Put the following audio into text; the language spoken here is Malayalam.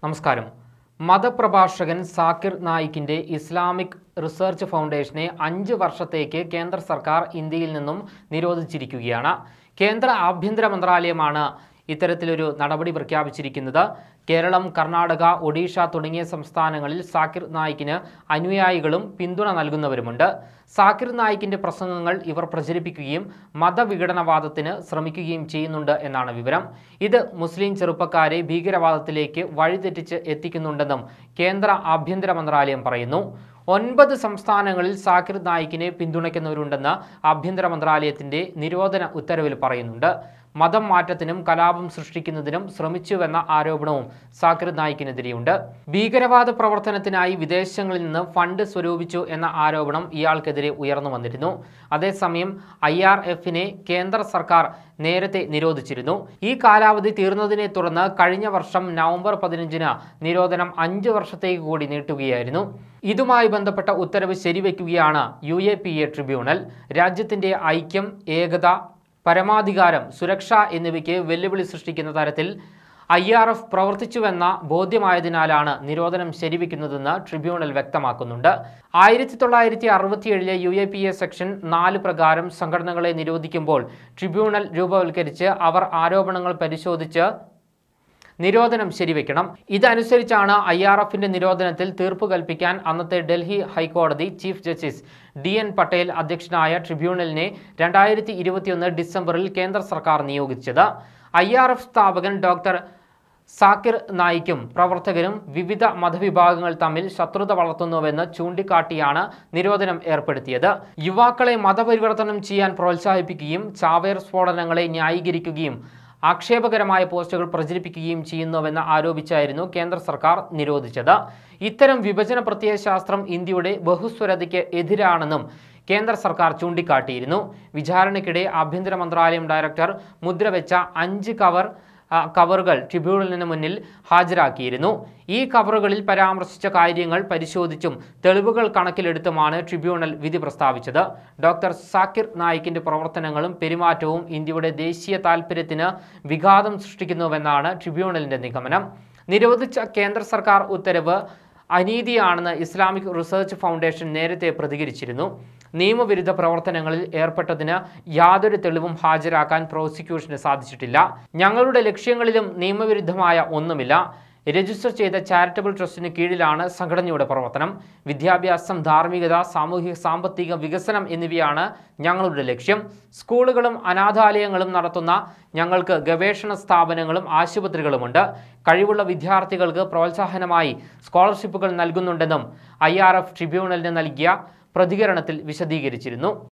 നമസ്കാരം മതപ്രഭാഷകൻ സാക്കിർ നായിക്കിന്റെ ഇസ്ലാമിക് റിസർച്ച് ഫൗണ്ടേഷനെ അഞ്ച് വർഷത്തേക്ക് കേന്ദ്ര സർക്കാർ ഇന്ത്യയിൽ നിന്നും നിരോധിച്ചിരിക്കുകയാണ് കേന്ദ്ര ആഭ്യന്തര മന്ത്രാലയമാണ് ഇത്തരത്തിലൊരു നടപടി പ്രഖ്യാപിച്ചിരിക്കുന്നത് കേരളം കർണാടക ഒഡീഷ തുടങ്ങിയ സംസ്ഥാനങ്ങളിൽ സാക്കിർ നായിക്കിന് അനുയായികളും പിന്തുണ നൽകുന്നവരുമുണ്ട് സാക്കിർ നായിക്കിന്റെ പ്രസംഗങ്ങൾ ഇവർ പ്രചരിപ്പിക്കുകയും മതവിഘടനവാദത്തിന് ശ്രമിക്കുകയും ചെയ്യുന്നുണ്ട് എന്നാണ് വിവരം ഇത് മുസ്ലിം ചെറുപ്പക്കാരെ ഭീകരവാദത്തിലേക്ക് വഴിതെറ്റിച്ച് എത്തിക്കുന്നുണ്ടെന്നും കേന്ദ്ര ആഭ്യന്തര മന്ത്രാലയം പറയുന്നു ഒൻപത് സംസ്ഥാനങ്ങളിൽ സാക്കിർ നായിക്കിനെ പിന്തുണയ്ക്കുന്നവരുണ്ടെന്ന് ആഭ്യന്തര മന്ത്രാലയത്തിന്റെ നിരോധന ഉത്തരവിൽ പറയുന്നുണ്ട് മതം മാറ്റത്തിനും കലാപം സൃഷ്ടിക്കുന്നതിനും ശ്രമിച്ചുവെന്ന ആരോപണവും സാക്കിർ നായിക്കിനെതിരെയുണ്ട് ഭീകരവാദ പ്രവർത്തനത്തിനായി വിദേശങ്ങളിൽ നിന്ന് ഫണ്ട് സ്വരൂപിച്ചു എന്ന ആരോപണം ഇയാൾക്കെതിരെ ഉയർന്നു വന്നിരുന്നു അതേസമയം ഐ ആർ എഫിനെ കേന്ദ്ര സർക്കാർ നേരത്തെ നിരോധിച്ചിരുന്നു ഈ കാലാവധി തീർന്നതിനെ തുടർന്ന് കഴിഞ്ഞ വർഷം നവംബർ പതിനഞ്ചിന് നിരോധനം അഞ്ച് വർഷത്തേക്ക് കൂടി നീട്ടുകയായിരുന്നു ഇതുമായി ബന്ധപ്പെട്ട ഉത്തരവ് ശരിവെക്കുകയാണ് U A P A tribunal രാജ്യത്തിന്റെ ഐക്യം ഏകത പരമാധികാരം സുരക്ഷ എന്നിവയ്ക്ക് വെല്ലുവിളി സൃഷ്ടിക്കുന്ന തരത്തിൽ ഐ ആർ എഫ് പ്രവർത്തിച്ചുവെന്ന ബോധ്യമായതിനാലാണ് നിരോധനം ശരിവെക്കുന്നതെന്ന് ട്രിബ്യൂണൽ വ്യക്തമാക്കുന്നുണ്ട് ആയിരത്തി തൊള്ളായിരത്തി അറുപത്തിയേഴിലെ U A P A section നാല് പ്രകാരം സംഘടനകളെ നിരോധിക്കുമ്പോൾ ട്രിബ്യൂണൽ രൂപവൽക്കരിച്ച് അവർ ആരോപണങ്ങൾ പരിശോധിച്ച് നിരോധനം ശരിവെക്കണം ഇതനുസരിച്ചാണ് ഐ ആർ എഫിന്റെ നിരോധനത്തിൽ തീർപ്പ് കൽപ്പിക്കാൻ അന്നത്തെ ഡൽഹി ഹൈക്കോടതി chief justice D N Patel അധ്യക്ഷനായ ട്രിബ്യൂണലിനെ രണ്ടായിരത്തി ഇരുപത്തിയൊന്ന് ഡിസംബറിൽ കേന്ദ്ര സർക്കാർ നിയോഗിച്ചത് ഐ ആർ എഫ് സ്ഥാപകൻ ഡോക്ടർ സാക്കിർ നായിക്കും പ്രവർത്തകരും വിവിധ മതവിഭാഗങ്ങൾ തമ്മിൽ ശത്രുത വളർത്തുന്നുവെന്ന് ചൂണ്ടിക്കാട്ടിയാണ് നിരോധനം ഏർപ്പെടുത്തിയത് യുവാക്കളെ മതപരിവർത്തനം ചെയ്യാൻ പ്രോത്സാഹിപ്പിക്കുകയും ചാവേർ സ്ഫോടനങ്ങളെ ന്യായീകരിക്കുകയും ആക്ഷേപകരമായ പോസ്റ്റുകൾ പ്രചരിപ്പിക്കുകയും ചെയ്യുന്നുവെന്ന് ആരോപിച്ചായിരുന്നു കേന്ദ്ര സർക്കാർ നിരോധിച്ചത് ഇത്തരം വിഭജന പ്രത്യയശാസ്ത്രം ഇന്ത്യയുടെ ബഹുസ്വരതയ്ക്ക് എതിരാണെന്നും കേന്ദ്ര സർക്കാർ ചൂണ്ടിക്കാട്ടിയിരുന്നു വിചാരണയ്ക്കിടെ ആഭ്യന്തര മന്ത്രാലയം ഡയറക്ടർ മുദ്രവെച്ച അഞ്ച് കവർ ആ, കവറുകൾ ട്രിബ്യൂണലിന് മുന്നിൽ ഹാജരാക്കിയിരുന്നു ഈ കവറുകളിൽ പരാമർശിച്ച കാര്യങ്ങൾ പരിശോധിച്ചും തെളിവുകൾ കണക്കിലെടുത്തുമാണ് ട്രിബ്യൂണൽ വിധി പ്രസ്താവിച്ചത് ഡോക്ടർ സാക്കിർ നായിക്കിന്റെ പ്രവർത്തനങ്ങളും പെരുമാറ്റവും ഇന്ത്യയുടെ ദേശീയ താൽപ്പര്യത്തിന് വിഘാതം സൃഷ്ടിക്കുന്നുവെന്നാണ് ട്രിബ്യൂണലിന്റെ നിഗമനം നിരോധിച്ച കേന്ദ്ര സർക്കാർ ഉത്തരവ് അനീതിയാണെന്ന് ഇസ്ലാമിക് റിസർച്ച് ഫൗണ്ടേഷൻ നേരത്തെ പ്രതികരിച്ചിരുന്നു നിയമവിരുദ്ധ പ്രവർത്തനങ്ങളിൽ ഏർപ്പെട്ടതിന് യാതൊരു തെളിവും ഹാജരാക്കാൻ പ്രോസിക്യൂഷന് സാധിച്ചിട്ടില്ല ഞങ്ങളുടെ ലക്ഷ്യങ്ങളിലും നിയമവിരുദ്ധമായ ഒന്നുമില്ല രജിസ്റ്റർ ചെയ്ത ചാരിറ്റബിൾ ട്രസ്റ്റിന് കീഴിലാണ് സംഘടനയുടെ പ്രവർത്തനം വിദ്യാഭ്യാസം ധാർമ്മികത സാമൂഹിക സാമ്പത്തിക വികസനം എന്നിവയാണ് ഞങ്ങളുടെ ലക്ഷ്യം സ്കൂളുകളും അനാഥാലയങ്ങളും നടത്തുന്ന ഞങ്ങൾക്ക് ഗവേഷണ സ്ഥാപനങ്ങളും ആശുപത്രികളുമുണ്ട് കഴിവുള്ള വിദ്യാർത്ഥികൾക്ക് പ്രോത്സാഹനമായി സ്കോളർഷിപ്പുകൾ നൽകുന്നുണ്ടെന്നും ഐ ട്രിബ്യൂണലിന് നൽകിയ പ്രതികരണത്തിൽ വിശദീകരിച്ചിരുന്നു